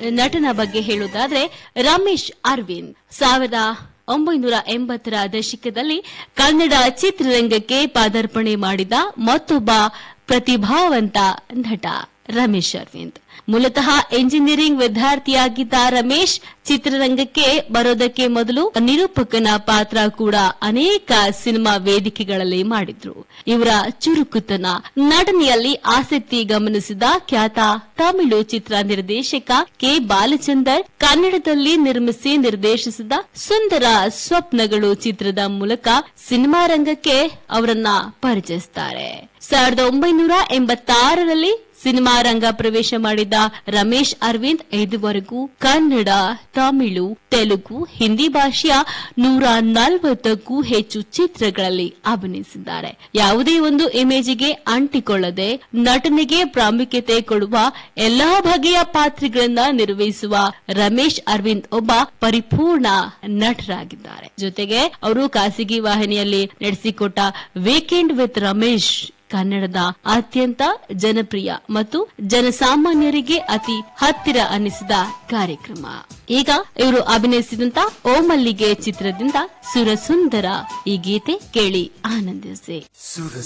ನಟನ ಬಗ್ಗೆ ಹೇಳುವುದಾದ್ರೆ ರಮೇಶ್ ಅರವಿಂದ್ ಸಾವಿರದ ಒಂಬೈನೂರ ಎಂಬತ್ತರ ದಶಕದಲ್ಲಿ ಕನ್ನಡ ಚಿತ್ರರಂಗಕ್ಕೆ ಪಾದಾರ್ಪಣೆ ಮಾಡಿದ ಮತ್ತೊಬ್ಬ ಪ್ರತಿಭಾವಂತ ನಟ ರಮೇಶ್ ಅರವಿಂದ್ ಮೂಲತಃ ಎಂಜಿನಿಯರಿಂಗ್ ವಿದ್ಯಾರ್ಥಿಯಾಗಿದ್ದ ರಮೇಶ್ ಚಿತ್ರರಂಗಕ್ಕೆ ಬರೋದಕ್ಕೆ ಮೊದಲು ನಿರೂಪಕನ ಪಾತ್ರ ಕೂಡ ಅನೇಕ ಸಿನಿಮಾ ವೇದಿಕೆಗಳಲ್ಲಿ ಮಾಡಿದ್ರು ಇವರ ಚುರುಕುತನ ನಟನೆಯಲ್ಲಿ ಆಸಕ್ತಿ ಗಮನಿಸಿದ ಖ್ಯಾತ ತಮಿಳು ಚಿತ್ರ ನಿರ್ದೇಶಕ ಕೆ ಬಾಲಚಂದರ್ ಕನ್ನಡದಲ್ಲಿ ನಿರ್ಮಿಸಿ ನಿರ್ದೇಶಿಸಿದ ಸುಂದರ ಸ್ವಪ್ನಗಳು ಚಿತ್ರದ ಮೂಲಕ ಸಿನಿಮಾ ರಂಗಕ್ಕೆ ಅವರನ್ನ ಪರಿಚಯಿಸುತ್ತಾರೆ ಸಾವಿರದ ಒಂಬೈನೂರ ಎಂಬತ್ತಾರರಲ್ಲಿ ಸಿನಿಮಾ ರಂಗ ಪ್ರವೇಶ ಮಾಡಿದ ರಮೇಶ್ ಅರವಿಂದ್ ಇದುವರೆಗೂ ಕನ್ನಡ ತಮಿಳು ತೆಲುಗು ಹಿಂದಿ ಭಾಷೆಯ ನೂರ ನಲವತ್ತಕ್ಕೂ ಹೆಚ್ಚು ಚಿತ್ರಗಳಲ್ಲಿ ಅಭಿನಯಿಸಿದ್ದಾರೆ ಯಾವುದೇ ಒಂದು ಇಮೇಜಿಗೆ ಅಂಟಿಕೊಳ್ಳದೆ ನಟನೆಗೆ ಪ್ರಾಮುಖ್ಯತೆ ಕೊಡುವ ಎಲ್ಲಾ ಬಗೆಯ ಪಾತ್ರಗಳನ್ನ ನಿರ್ವಹಿಸುವ ರಮೇಶ್ ಅರವಿಂದ್ ಒಬ್ಬ ಪರಿಪೂರ್ಣ ನಟರಾಗಿದ್ದಾರೆ ಜೊತೆಗೆ ಅವರು ಖಾಸಗಿ ವಾಹಿನಿಯಲ್ಲಿ ನಡೆಸಿಕೊಟ್ಟ ವೀಕೆಂಡ್ ವಿತ್ ರಮೇಶ್ ಕನ್ನಡದ ಅತ್ಯಂತ ಜನಪ್ರಿಯ ಮತ್ತು ಜನಸಾಮಾನ್ಯರಿಗೆ ಅತಿ ಹತ್ತಿರ ಅನ್ನಿಸಿದ ಕಾರ್ಯಕ್ರಮ ಈಗ ಇವರು ಅಭಿನಯಿಸಿದಂತ ಓಮಲ್ಲಿಗೆ ಚಿತ್ರದಿಂದ ಸುರಸುಂದರ ಈ ಗೀತೆ ಕೇಳಿ ಆನಂದಿಸಿ